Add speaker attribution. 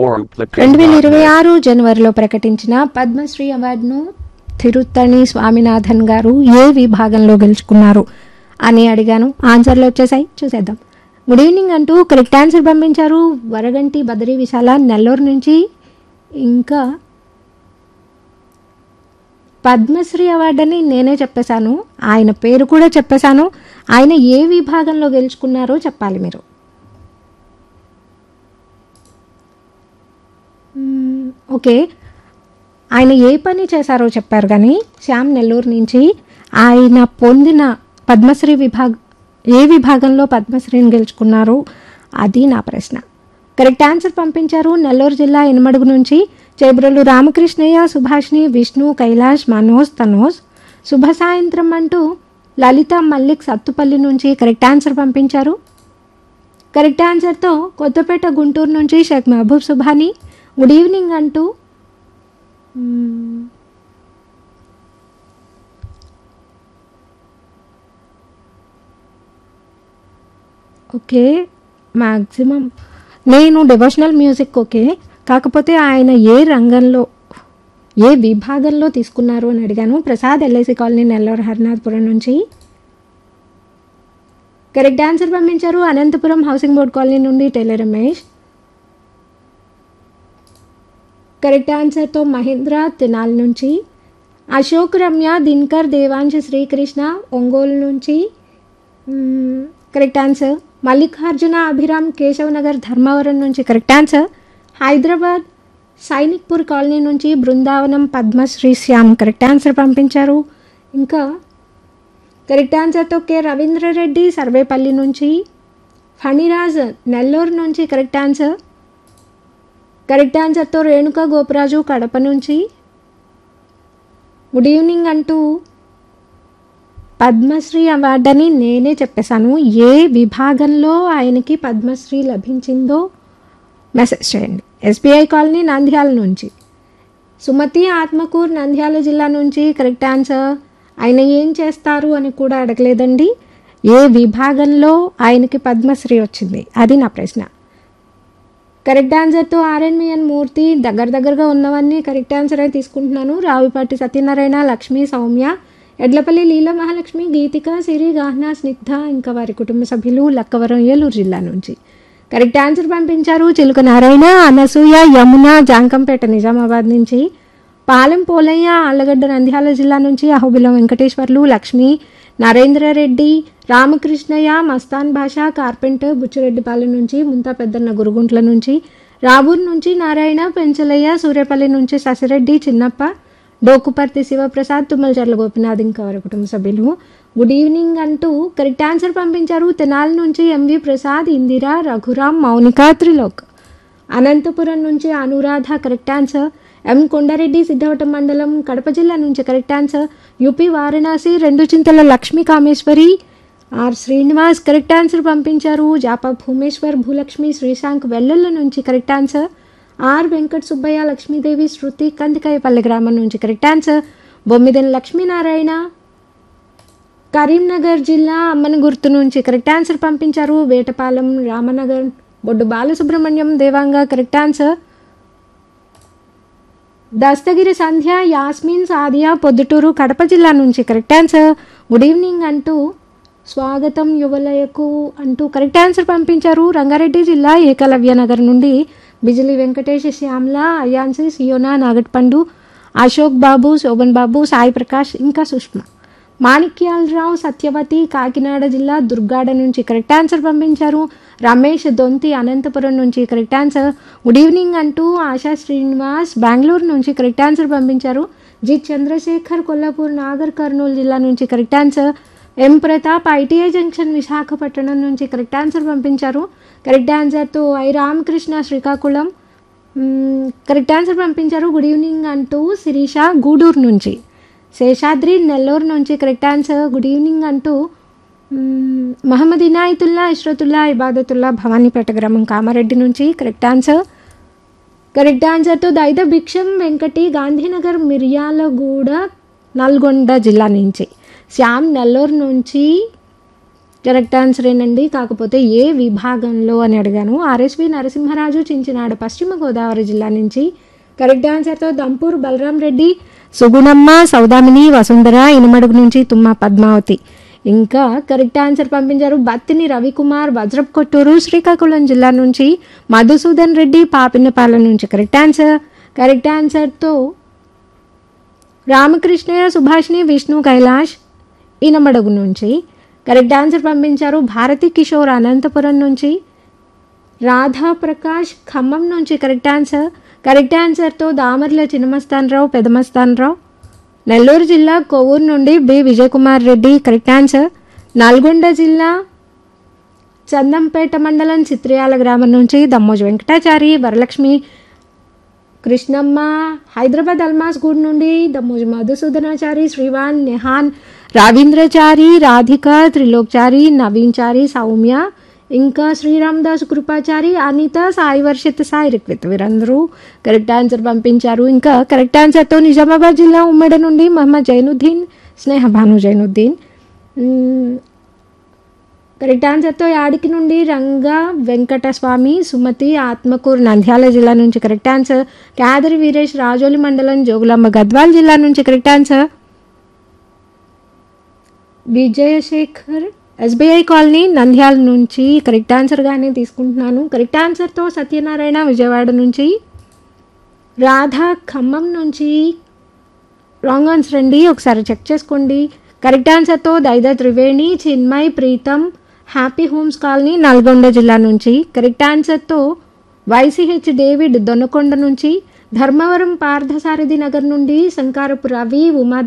Speaker 1: రెండు వేల ఇరవై
Speaker 2: Forum
Speaker 1: ఆరు జనవరిలో ప్రకటించిన పద్మశ్రీ అవార్డును తిరుత్తణి స్వామినాథన్ గారు ఏ విభాగంలో గెలుచుకున్నారు అని అడిగాను ఆన్సర్లు వచ్చేసాయి చూసేద్దాం గుడ్ ఈవినింగ్ అంటూ కరెక్ట్ ఆన్సర్ పంపించారు వరగంటి బదరి విశాల నెల్లూరు నుంచి ఇంకా పద్మశ్రీ అవార్డని నేనే చెప్పేశాను ఆయన పేరు కూడా చెప్పేశాను ఆయన ఏ విభాగంలో గెలుచుకున్నారో చెప్పాలి మీరు మ్మ్, ఓకే ఆయన ఏ పని చేశారో చెప్పారు కానీ శ్యామ్ నెల్లూరు నుంచి ఆయన పొందిన పద్మశ్రీ విభాగ ఏ విభాగంలో పద్మశ్రీని గెలుచుకున్నారు అది నా ప్రశ్న కరెక్ట్ ఆన్సర్ పంపించారు నెల్లూరు జిల్లా ఎనమడుగు నుంచి చేబ్రలు రామకృష్ణయ్య సుభాష్ని విష్ణు కైలాష్ మనోజ్ తనోజ్ శుభ సాయంత్రం అంటూ లలిత మల్లిక్ సత్తుపల్లి నుంచి కరెక్ట్ ఆన్సర్ పంపించారు కరెక్ట్ ఆన్సర్తో కొత్తపేట గుంటూరు నుంచి షేక్ మహబూబ్ సుభాని గుడ్ ఈవినింగ్ అంటూ మ్మ్, ఓకే మ్యాక్సిమం నేను డివోషనల్ మ్యూజిక్ ఓకే కాకపోతే ఆయన ఏ రంగంలో ఏ విభాగంలో తీసుకున్నారు అని అడిగాను ప్రసాద్ ఎల్ఐసి కాలనీ నెల్లూరు హరినాథపురం నుంచి కరెక్ట్ ఆన్సర్ పంపించారు అనంతపురం హౌసింగ్ బోర్డ్ కాలనీ నుండి టైలర్ రమేష్ కరెక్ట్ ఆన్సర్తో మహేంద్ర తినాల్ నుంచి అశోక్ రమ్య దినకర్ దేవాంశ శ్రీకృష్ణ ఒంగోలు నుంచి మ్మ్, కరెక్ట్ ఆన్సర్ మల్లికార్జున అభిరామ్ కేశవ్ నగర్ ధర్మవరం నుంచి correct answer Hyderabad Sainikpuri colony నుంచి బృందావనం పద్మశ్రీ శ్యామ్ కరెక్ట్ ఆన్సర్ పంపించారు ఇంకా కరెక్ట్ ఆన్సర్తో కె రవీంద్రరెడ్డి సర్వేపల్లి నుంచి ఫణిరాజ్ నెల్లూరు నుంచి కరెక్ట్ ఆన్సర్ కరెక్ట్ ఆన్సర్తో రేణుక గోపరాజు కడప నుంచి గుడ్ ఈవినింగ్ అంటూ పద్మశ్రీ అవార్డని నేనే చెప్పేశాను ఏ విభాగంలో ఆయనకి పద్మశ్రీ లభించిందో మెసేజ్ చేయండి ఎస్బీఐ కాలనీ నంద్యాల నుంచి సుమతి ఆత్మకూర్ నంద్యాల జిల్లా నుంచి కరెక్ట్ ఆన్సర్ ఆయన ఏం చేస్తారు అని కూడా అడగలేదండి ఏ విభాగంలో ఆయనకి పద్మశ్రీ వచ్చింది అది నా ప్రశ్న కరెక్ట్ ఆన్సర్తో ఆర్ఎన్విఎన్ మూర్తి దగ్గర దగ్గరగా ఉన్నవన్నీ కరెక్ట్ ఆన్సర్ అయితే తీసుకుంటున్నాను రావిపాటి సత్యనారాయణ లక్ష్మి సౌమ్య ఎడ్లపల్లి లీల మహాలక్ష్మి గీతిక సిరి గాహ్నా స్నిగ్ధ ఇంకా వారి కుటుంబ సభ్యులు లక్కవరం ఏలూరు జిల్లా నుంచి కరెక్ట్ ఆన్సర్ పంపించారు చిలుక నారాయణ అనసూయ యమున జాంకంపేట నిజామాబాద్ నుంచి పాలెం పోలయ్య ఆళ్ళగడ్డ నంద్యాల జిల్లా నుంచి అహోబిలం వెంకటేశ్వర్లు లక్ష్మి నరేంద్రరెడ్డి రామకృష్ణయ్య మస్తాన్ భాష కార్పెంటర్ బుచ్చిరెడ్డిపాలెం నుంచి ముంతా పెద్దన్న గురుగుంట్ల నుంచి రాబూర్ నుంచి నారాయణ పెంచలయ్య సూర్యపల్లి నుంచి శశిరెడ్డి చిన్నప్ప డోకుపర్తి శివప్రసాద్ తుమ్మలచర్ల గోపినాథ్ ఇంకా వారి కుటుంబ సభ్యులు గుడ్ ఈవినింగ్ అంటూ కరెక్ట్ ఆన్సర్ పంపించారు తెనాలి నుంచి ఎంవి ప్రసాద్ ఇందిరా రఘురామ్ మౌనిక త్రిలోక్ అనంతపురం నుంచి Anuradha correct answer M Kondareddy Siddavatam మండలం కడప జిల్లా నుంచి కరెక్ట్ ఆన్సర్ యూపీ వారణాసి రెండు Chintala Lakshmi Kameswari R Srinivas correct answer పంపించారు జాపా భూమేశ్వర్ భూలక్ష్మి శ్రీశాంక్ వెల్లెల్ల నుంచి correct answer R Venkata Subbaiah Lakshmidevi Shruti Kandikayapalli గ్రామం నుంచి కరెక్ట్ ఆన్సర్ బొమ్మిదెన్ లక్ష్మీనారాయణ కరీంనగర్ జిల్లా అమ్మన గుర్తు నుంచి కరెక్ట్ ఆన్సర్ పంపించారు వేటపాలెం రామనగర్ బొడ్డు బాలసుబ్రహ్మణ్యం దేవాంగ కరెక్ట్ ఆన్సర్ దస్తగిరి సంధ్య యాస్మిన్ సాదియా పొద్దుటూరు కడప జిల్లా నుంచి కరెక్ట్ ఆన్సర్ గుడ్ ఈవినింగ్ అంటూ స్వాగతం యువలయకు అంటూ కరెక్ట్ ఆన్సర్ పంపించారు రంగారెడ్డి జిల్లా ఏకలవ్య నగర్ నుండి బిజిలి వెంకటేష్ శ్యామ్ల అయాన్సి సియోనా నాగట్పండు అశోక్ బాబు శోభన్ బాబు సాయి ప్రకాష్ ఇంకా సుష్మ మాణిక్యాలరావు సత్యవతి కాకినాడ జిల్లా దుర్గాడ నుంచి కరెక్ట్ ఆన్సర్ పంపించారు రమేష్ దొంతి అనంతపురం నుంచి కరెక్ట్ ఆన్సర్ గుడ్ ఈవినింగ్ అంటూ ఆశా శ్రీనివాస్ బెంగళూరు నుంచి కరెక్ట్ ఆన్సర్ పంపించారు జి చంద్రశేఖర్ కొల్లాపూర్ నాగర్ కర్నూలు జిల్లా నుంచి correct answer M Pratap ITI junction Visakhapatnam నుంచి కరెక్ట్ ఆన్సర్ పంపించారు కరెక్ట్ ఆన్సర్తో ఐ రామకృష్ణ శ్రీకాకుళం మ్మ్, కరెక్ట్ ఆన్సర్ పంపించారు గుడ్ ఈవినింగ్ అంటూ శిరీష గూడూరు నుంచి శేషాద్రి నెల్లూరు నుంచి కరెక్ట్ ఆన్సర్ గుడ్ ఈవినింగ్ అంటూ మ్మ్, మహమ్మద్ ఇనాయతుల్లా ఇష్రతుల్లా ఇబాదతుల్లా భవానీపేట గ్రామం కామారెడ్డి నుంచి కరెక్ట్ ఆన్సర్ కరెక్ట్ ఆన్సర్తో దైద భిక్షం వెంకటి గాంధీనగర్ మిర్యాలగూడ నల్గొండ జిల్లా నుంచి శ్యామ్ నెల్లూరు నుంచి కరెక్ట్ ఆన్సర్ ఏనండి కాకపోతే ఏ విభాగంలో అని అడిగాను ఆర్ఎస్వి నరసింహరాజు చించినాడ పశ్చిమ గోదావరి జిల్లా నుంచి కరెక్ట్ ఆన్సర్తో దంపూర్ బలరాం రెడ్డి సుగుణమ్మ సౌదామిని వసుంధర ఇనుమడుగు నుంచి తుమ్మ పద్మావతి ఇంకా కరెక్ట్ ఆన్సర్ పంపించారు బత్తిని రవికుమార్ వజ్రప్ కొట్టూరు శ్రీకాకుళం జిల్లా నుంచి మధుసూదన్ రెడ్డి పాపినపాలెం నుంచి కరెక్ట్ ఆన్సర్ కరెక్ట్ ఆన్సర్తో రామకృష్ణయ్య సుభాష్ని విష్ణు కైలాష్ ఇనమడుగు నుంచి కరెక్ట్ ఆన్సర్ పంపించారు భారతి కిషోర్ అనంతపురం నుంచి రాధా ప్రకాష్ ఖమ్మం నుంచి కరెక్ట్ ఆన్సర్ కరెక్ట్ ఆన్సర్తో దామర్ల చిన్నమస్తానరావు పెదమస్తానరావు నెల్లూరు జిల్లా కొవ్వూరు నుండి B Vijaykumar Reddy correct answer Nalgonda జిల్లా చందంపేట మండలం చిత్రియాల గ్రామం నుంచి దమ్మోజు వెంకటాచారి వరలక్ష్మి కృష్ణమ్మ హైదరాబాద్ అల్మాస్ గూడ్ నుండి దమ్మోజు మధుసూదనాచారి శ్రీవాన్ నెహాన్ రావీంద్రచారి రాధిక త్రిలోక్చారి నవీన్చారి సౌమ్య ఇంకా శ్రీరామదాస్ కృపాచారి అనిత సాయి వర్షిత్ సాయి రిక్విత్ వీరందరూ కరెక్ట్ ఆన్సర్ పంపించారు ఇంకా కరెక్ట్ ఆన్సర్తో నిజామాబాద్ జిల్లా ఉమ్మడి నుండి మహమ్మద్ జైనుద్దీన్ స్నేహ భాను జైనుద్దీన్ మ్మ్, కరెక్ట్ ఆన్సర్తో యాడికి నుండి రంగా వెంకటస్వామి సుమతి ఆత్మకూరు నంద్యాల జిల్లా నుంచి కరెక్ట్ ఆన్సర్ క్యాదరి వీరేష్ రాజోలి మండలం జోగులాంబ గద్వాల్ జిల్లా నుంచి correct answer Vijayasekhar SBI colony Nandyal నుంచి కరెక్ట్ ఆన్సర్గానే తీసుకుంటున్నాను కరెక్ట్ ఆన్సర్తో సత్యనారాయణ విజయవాడ నుంచి రాధా ఖమ్మం నుంచి రాంగ్ ఆన్సర్ అండి ఒకసారి చెక్ చేసుకోండి కరెక్ట్ ఆన్సర్తో Daida Triveni Chinmay Pritam happy homes colony Nalgonda జిల్లా నుంచి కరెక్ట్ ఆన్సర్తో వైసీహెచ్ డేవిడ్ దొనకొండ నుంచి ధర్మవరం పార్థసారథి నగర్ నుండి శంకారపు రవి ఉమా